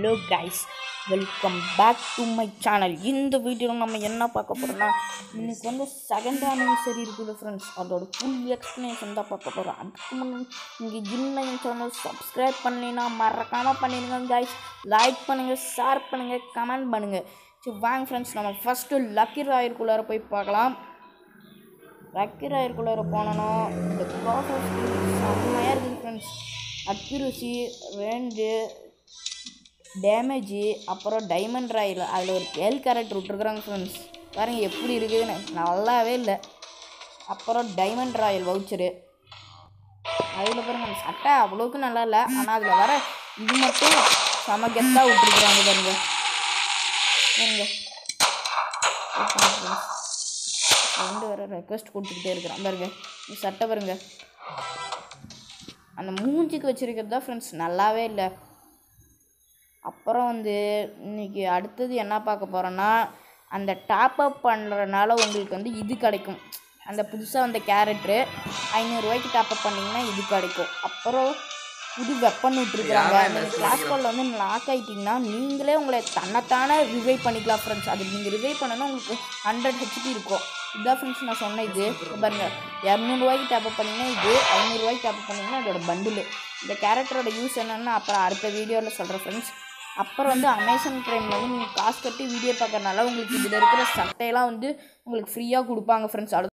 hello guys welcome back to my channel இந்த வீடியோவில் நம்ம என்ன பார்க்க போகிறோம்னா இன்னைக்கு வந்து செகண்ட் ஆனிவர்சரி இருக்குது ஃப்ரெண்ட்ஸ் அதோட ஃபுல் எக்ஸ்ப்ளனேஷன் தான் பார்க்க போகிறோம் அதுக்கு முன்னாடி நீங்கள் இன்னும் என் சேனல் சப்ஸ்கிரைப் பண்ணலைன்னா மறக்காமல் பண்ணிடுங்க கைஸ் லைக் பண்ணுங்கள் ஷேர் பண்ணுங்கள் கமெண்ட் பண்ணுங்கள் சரி வாங்க ஃப்ரெண்ட்ஸ் நம்ம ஃபஸ்ட்டு லக்கி ராயருக்குள்ளார போய் பார்க்கலாம் லக்கி ராயருக்குள்ளார போனோன்னா இந்த ப்ராசஸ் செம்மையாக இருக்குது ஃப்ரெண்ட்ஸ் அக்யூரசி ரேஞ்சு டேமேஜு அப்புறம் டைமண்ட் ராயில் அதில் ஒரு கேல் கேரக்டர் விட்ருக்குறாங்க ஃப்ரெண்ட்ஸ் பாருங்க எப்படி இருக்குதுன்னு நல்லாவே இல்லை அப்புறம் டைமண்ட் ராயல் வவுச்சரு அதில் பாருங்க அந்த சட்டை அவ்வளோக்கு நல்லா இல்லை ஆனால் அதில் வர இது மட்டும் செம கெத்தாக விட்டுருக்குறாங்க பாருங்க பாருங்க ஃப்ரெண்டு வேறு ரெக்வஸ்ட் கொடுத்துக்கிட்டே இருக்கிறான் பாருங்க இந்த சட்டை பாருங்க அந்த மூஞ்சிக்கு வச்சிருக்கிறது தான் ஃப்ரெண்ட்ஸ் நல்லாவே இல்லை அப்புறம் வந்து இன்னைக்கு அடுத்தது என்ன பார்க்க போகிறோன்னா அந்த டாப் அப் பண்ணுறனால உங்களுக்கு வந்து இது கிடைக்கும் அந்த புதுசாக வந்த கேரக்டரு ஐநூறுரூவாய்க்கு டாப் அப் பண்ணிங்கன்னா இது கிடைக்கும் அப்புறம் புது வெப்பன் விட்டுருக்குறாங்க நீங்கள் கிளாஸ் காலில் வந்து லாக் ஆகிட்டிங்கன்னா நீங்களே உங்களை தன்னைத்தானே ரிவைவ் பண்ணிக்கலாம் ஃப்ரெண்ட்ஸ் அது நீங்கள் ரிவைவ் பண்ணனா உங்களுக்கு ஹண்ட்ரட் ஹெச்பி இருக்கும் இதான் ஃப்ரெண்ட்ஸ் நான் சொன்ன இது இப்ப பாருங்க இரநூறுவாய்க்கு டேப் அப் பண்ணிங்கன்னா இது ஐநூறுரூவாய்க்கு டேப் அப் பண்ணிங்கன்னா இதோட பண்டிலு இந்த கேரக்டரோட யூஸ் என்னென்னு அப்புறம் அடுத்த வீடியோவில் சொல்கிறேன் ஃப்ரெண்ட்ஸ் அப்புறம் வந்து அமேசான் ப்ரைமில் வந்து நீங்கள் காசு கட்டி வீடியோ பார்க்கறனால உங்களுக்கு இதில் இருக்கிற சட்டையெல்லாம் வந்து உங்களுக்கு ஃப்ரீயாக கொடுப்பாங்க ஃப்ரெண்ட்ஸ் அது